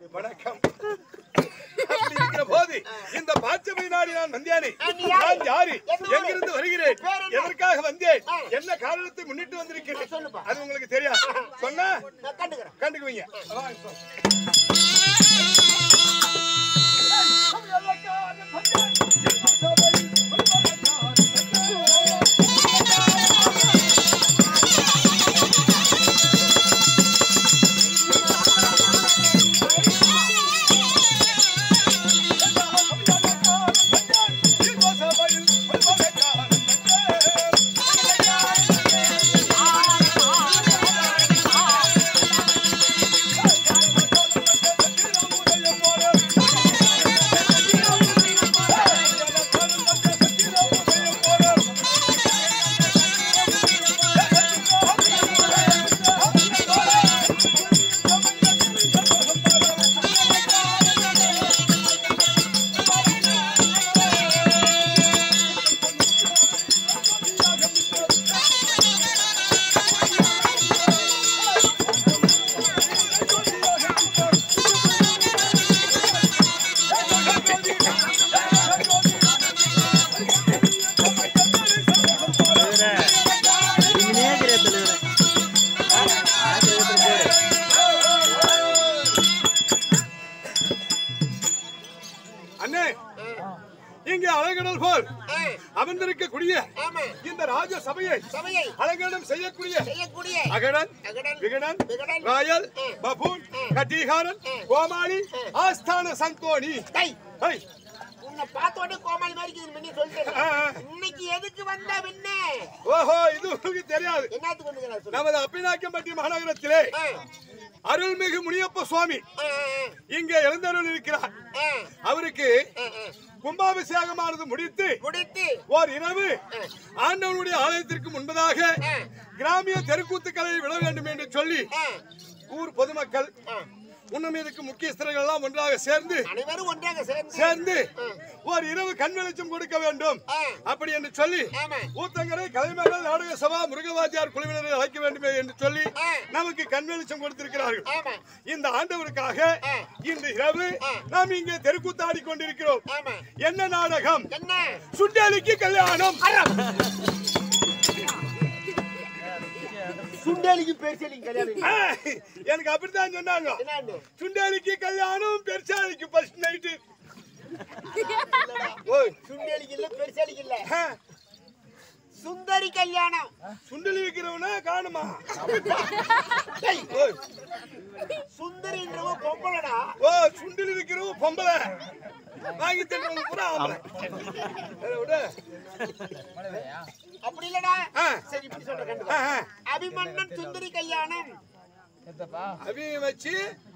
வணக்கம் அப்படி இருக்கிற போது இந்த பாச்சமை நாடி நான் வந்தேனே நீ யாரு? நான் யாரு எந்த ஊரு? எங்கிருந்து வருகிறேன் பேர் என்ன? எதற்காக வந்தேன் ஆ. என்ன காரணத்தை முன்னிட்டு வந்திருக்கிறேன் சொல்லுப்பா. அது உங்களுக்கு தெரியாது சொன்னா நான் கண்டுக்கிறேன் கண்டுக்குவீங்க வாங்க, சொல். அண்ணே இங்கே அழகடல் போல் ஆ, அமர்ந்திருக்கக்கூடிய ஆமா இந்த ராஜ சபையை சபையை அலங்கடம் செய்யக்கூடிய செய்யக்கூடிய அகடன் அகடன், விகடன் விகடன், ராயல் ஆ. பபூன் ஆ. கட்டிகாரன் ஆ. கோமாளி ஆ. ஆஸ்தான சங்கோணி டேய், ஹை, உன்னை பார்த்த உடனே கோமாளி மாதிரி இருக்குது முன்னே சொல்லிட்டேன் ஆ, ஆ. இன்னைக்கு எதுக்கு வந்த பின்ன ஓஹோ இது உங்களுக்கு தெரியாது என்னத்துக்கு வந்து சொல்லு நமது அப்பினாக்கம்பட்டி மாநகரத்திலே ஆ, அருள்மிகு முனியப்ப சுவாமி ஆ, ஆ, இங்கே எழுந்தருள் இருக்கிறார் ஆ, அவருக்கு ஆ, ஆ. கும்பாபிஷேகமானது முடித்து முடித்து ஓர் இரவு ஆண்டவனுடைய ஆலயத்திற்கு முன்பதாக ஆ, கிராமிய தெருக்கூத்துக்களை விட வேண்டும் என்று சொல்லி ஆ, ஊர் பொதுமக்கள் ஆ. உன்னும் இதுக்கு முக்கியஸ்தர்கள் எல்லாம் ஒன்றாக சேர்ந்து அனைவரும் ஒன்றாக சேர்ந்து சேர்ந்து ஒரு இரவு கண் வெளிச்சம் கொடுக்க வேண்டும் ஆ, அப்படி என்று சொல்லி ஆமா ஊத்தங்கரை கலைமகள் நாடக சபா முருகவாத்தியார் குழுவினரை அழைக்க வேண்டுமே என்று சொல்லி ஆ. நமக்கு கண் வெளிச்சம் கொடுத்திருக்கிறார்கள் ஆமா இந்த ஆண்டவருக்காக ஆ. இன்று இரவு ஆ. நாம் இங்கே தெருக்கூத்தாடி கொண்டிருக்கிறோம் ஆமா என்ன நாடகம் என்ன சுண்டேலிக்கு கல்யாணம் சுண்டேலிக்கு பேசலிங்க கல்யாணம் ஆ, எனக்கு அப்படித்தான் சொன்னாங்க என்னன்னு சுண்டேலிக்கு கல்யாணம் பெருசாலிக்கு ஃபர்ஸ்ட் நைட்டு ஓய் சுண்டேலிக்கு இல்ல பெருசாலிக்கு இல்ல ஆ, சுந்தரி கல்யாணம் சுண்டலி விற்கிறவனா காணுமா டேய், ஓய் சுந்தரின்றவ பொம்பளடா ஓ சுண்டலி விற்கிறவ பொம்பளை வாங்கி தருவங்க பூரா ஆம்பளை அதை விடு. அப்படி இல்லடா ஆ. சரி இப்படி சொல்ற ஆ, கண்டுக்க ஆ. அபிமன்னன் சுந்தரி கல்யாணம் அவிய வச்சு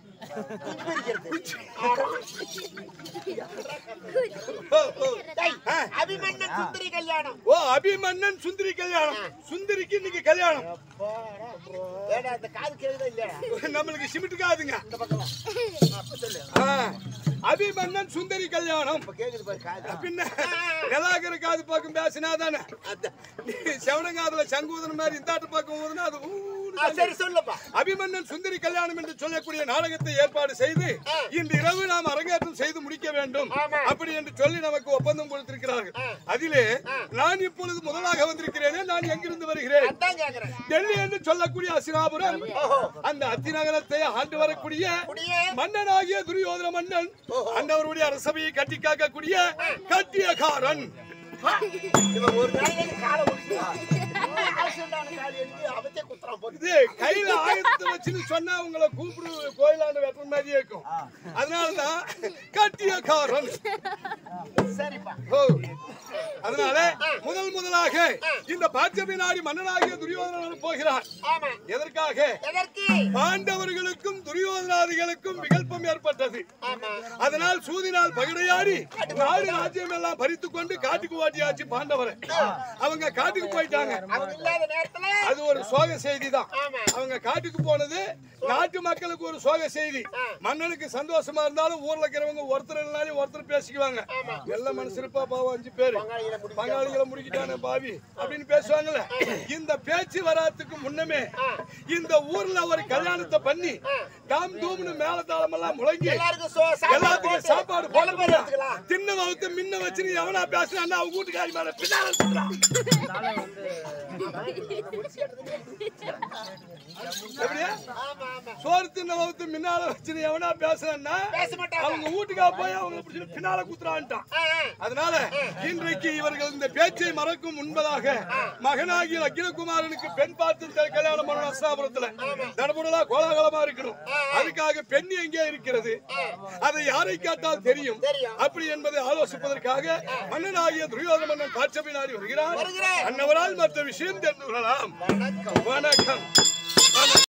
ஓ, ஓ. டேய், ஆ. அபிமன்னன் சுந்தரி கல்யாணம் ஓ அபிமன்னன் சுந்தரி கல்யாணம் சுந்தரிக்கு இன்னைக்கு கல்யாணம் ஏடா இந்த காது கேக்குதா இல்லையா நம்மளுக்கு சிமிட்டுக்காதுங்க இந்த பக்கம் வா. அப்ப சொல்லு ஆ, அபிமன்னன் சுந்தரி கல்யாணம் இப்ப கேக்குது பாரு காது பின்ன நிலாக்கிற காது பக்கம் பேசினா தானே செவனங்காதுல சங்கூதன மாதிரி இந்தாட்டு பக்கம் ஊதுனா அது ஊன்னு ஆ, சரி சொல்லுப்பா அபிமன்னன் சுந்தரி கல்யாணம் என்று சொல்லக்கூடிய நாடகத்தை ஏற்பாடு செய்து ஆ. இன்று இரவு நாம் அரங்கேற்றம் செய்து முடிக்க வேண்டும் ஆமா. அப்படி என்று சொல்லி நமக்கு ஒப்பந்தம் கொடுத்திருக்கிறார்கள் ஆ. அதிலே ஆ. நான் இப்பொழுது முதலாக வந்திருக்கிறேனே நான் எங்கிருந்து வருகிறேன் அதான் கேக்குறேன் டெல்லி என்று சொல்லக்கூடிய அசினாபுரம் ஓஹோ. அந்த அத்திநகரத்தை ஆண்டு வரக்கூடிய குடியே மன்னனாகிய துரியோதன மன்னன் அந்தவருடைய அரசவையை கட்டி காக்கக்கூடிய கட்டியக்காரன் இவன் ஒரு நாளைக்கு காலை ஒடிச்சு ஆக்சிடென்ட் காலை எடுத்து அவத்தே குத்துறான் போட்டு இது கையில ஆயுதத்தை வச்சுன்னு சொன்னா உங்களை கூப்பிடு கோயிலாண்ட வெட்டுற மாதிரியே இருக்கும் அதனாலதான் கட்டியக்காரன் சரிப்பா ஓ. அதனால முதல் முதலாக இந்த பாச்சபி நாடி மன்னனாகிய துரியோதனன் போகிறான் ஆமா எதற்காக எதற்கு பாண்டவர்களுக்கும் துரியோதனாதிகளுக்கும் விகல்பம் ஏற்பட்டது ஆமா அதனால் சூதினால் பகடையாடி நாடு ராஜ்யம் எல்லாம் பறித்து கொண்டு காட்டுக்கு ஓட்டியாச்சு பாண்டவரை அவங்க காட்டுக்கு போயிட்டாங்க அவங்க இல்லாத நேரத்துல அது ஒரு சோக செய்தி தான் ஆமா. அவங்க காட்டுக்கு போனது நாட்டு மக்களுக்கு ஒரு சோக செய்தி மன்னனுக்கு சந்தோஷமா இருந்தாலும் ஊர்ல இருக்கிறவங்க ஒருத்தர் இல்லைனாலும் ஒருத்தர் பேசிக்குவாங்க நல்ல மனுஷருப்பா பாவம் அஞ்சு பேரு பங்காளிகளை முடிக்க பங்காளிகளை முடிக்கிட்டானே பாவி அப்படின்னு பேசுவாங்கல்ல இந்த பேச்சு வராதுக்கு முன்னமே இந்த ஊர்ல ஒரு கல்யாணத்தை பண்ணி தாம் தூம்னு மேலதாளம் எல்லாம் முழங்கி எல்லாருக்கும் சோ- சாப்பாடு எல்லாத்துக்கும் போட்டு சாப்பாடு விளம்பரம் போட்டு எடுத்துக்கலாம். தின்ன வகுத்து மின்ன வச்சு நீ எவனா பேசுனா அவங்க வீட்டுக்காரி மேல பின்னால இருக்கிறான். எப்படியா ஆமா ஆமா சோறு தின்ன வகுத்து முன்னால வச்சு நீ எவனா பேசுறன்னா பேச மாட்டாங்க அவங்க வீட்டுக்கா போய் அவங்க பிடிச்சி பின்னால குத்துறான்ட்டான் ஆ, ஆ. அதனால இன்றைக்கு இவர்கள் இந்த பேச்சை மறக்கும் முன்பதாக மகனாகிய அகிலகுமாரனுக்கு பெண் பார்த்து த- கல்யாணம் பண்ணணும் அஸ்தாபுரத்துல தடபுடலா கோலாகலமா இருக்கணும் அதுக்காக பெண் எங்கே இருக்கிறது அதை யாரை கேட்டால் தெரியும் தெரியும். அப்படி என்பதை ஆலோசிப்பதற்காக மன்னனாகிய துரியோதன மன்னன் காட்சபி நாடி வருகிறார் வருகிறேன். அன்னவரால் மற்ற விஷயம் தெரிந்து கொள்ளலாம் வணக்கம் வணக்கம்